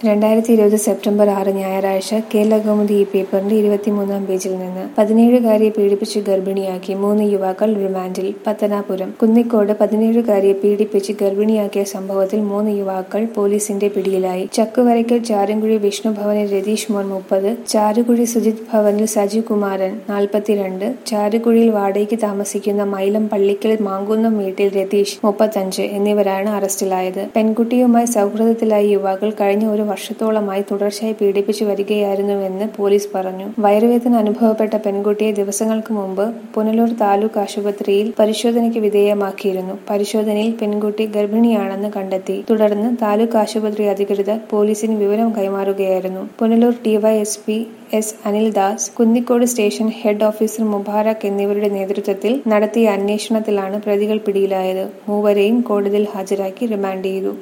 രണ്ടായിരത്തി ഇരുപത് സെപ്റ്റംബർ ആറ് ഞായറാഴ്ച കേരളകൗമുദി ഈ പേപ്പറിന്റെ ഇരുപത്തിമൂന്നാം പേജിൽ നിന്ന് പതിനേഴുകാരിയെ പീഡിപ്പിച്ച് ഗർഭിണിയാക്കി മൂന്ന് യുവാക്കൾ റിമാൻഡിൽ പത്തനാപുരം കുന്നിക്കോട് പതിനേഴുകാരിയെ പീഡിപ്പിച്ച് ഗർഭിണിയാക്കിയ സംഭവത്തിൽ മൂന്ന് യുവാക്കൾ പോലീസിന്റെ പിടിയിലായി ചക്കുവരയ്ക്കൽ ചാരൻകുഴി വിഷ്ണുഭവനിൽ രതീഷ് മോൻ മുപ്പത് ചാരുകുഴി സുജിത് ഭവനിൽ സജു കുമാരൻ നാൽപ്പത്തിരണ്ട് ചാരുകുഴിയിൽ വാടകയ്ക്ക് താമസിക്കുന്ന മൈലം പള്ളിക്കൽ മാങ്കുന്നം വീട്ടിൽ രതീഷ് മുപ്പത്തഞ്ച് എന്നിവരാണ് അറസ്റ്റിലായത് പെൺകുട്ടിയുമായി സൗഹൃദത്തിലായ യുവാക്കൾ കഴിഞ്ഞ ഒരു വർഷത്തോളമായി തുടർച്ചയായി പീഡിപ്പിച്ചു വരികയായിരുന്നുവെന്ന് പോലീസ് പറഞ്ഞു വയറുവേദന അനുഭവപ്പെട്ട പെൺകുട്ടിയെ ദിവസങ്ങൾക്ക് മുമ്പ് പുനലൂർ താലൂക്ക് ആശുപത്രിയിൽ പരിശോധനയ്ക്ക് വിധേയമാക്കിയിരുന്നു പരിശോധനയിൽ പെൺകുട്ടി ഗർഭിണിയാണെന്ന് കണ്ടെത്തി തുടർന്ന് താലൂക്ക് ആശുപത്രി അധികൃതർ പോലീസിന് വിവരം കൈമാറുകയായിരുന്നു Punalur DYSP S Anildas Kunnikode station head officer Mubarak എന്നിവരുടെ നേതൃത്വത്തിൽ നടത്തിയ അന്വേഷണത്തിലാണ് പ്രതികൾ പിടിയിലായത് മൂവരെയും കോടതിയിൽ ഹാജരാക്കി റിമാൻഡ് ചെയ്തു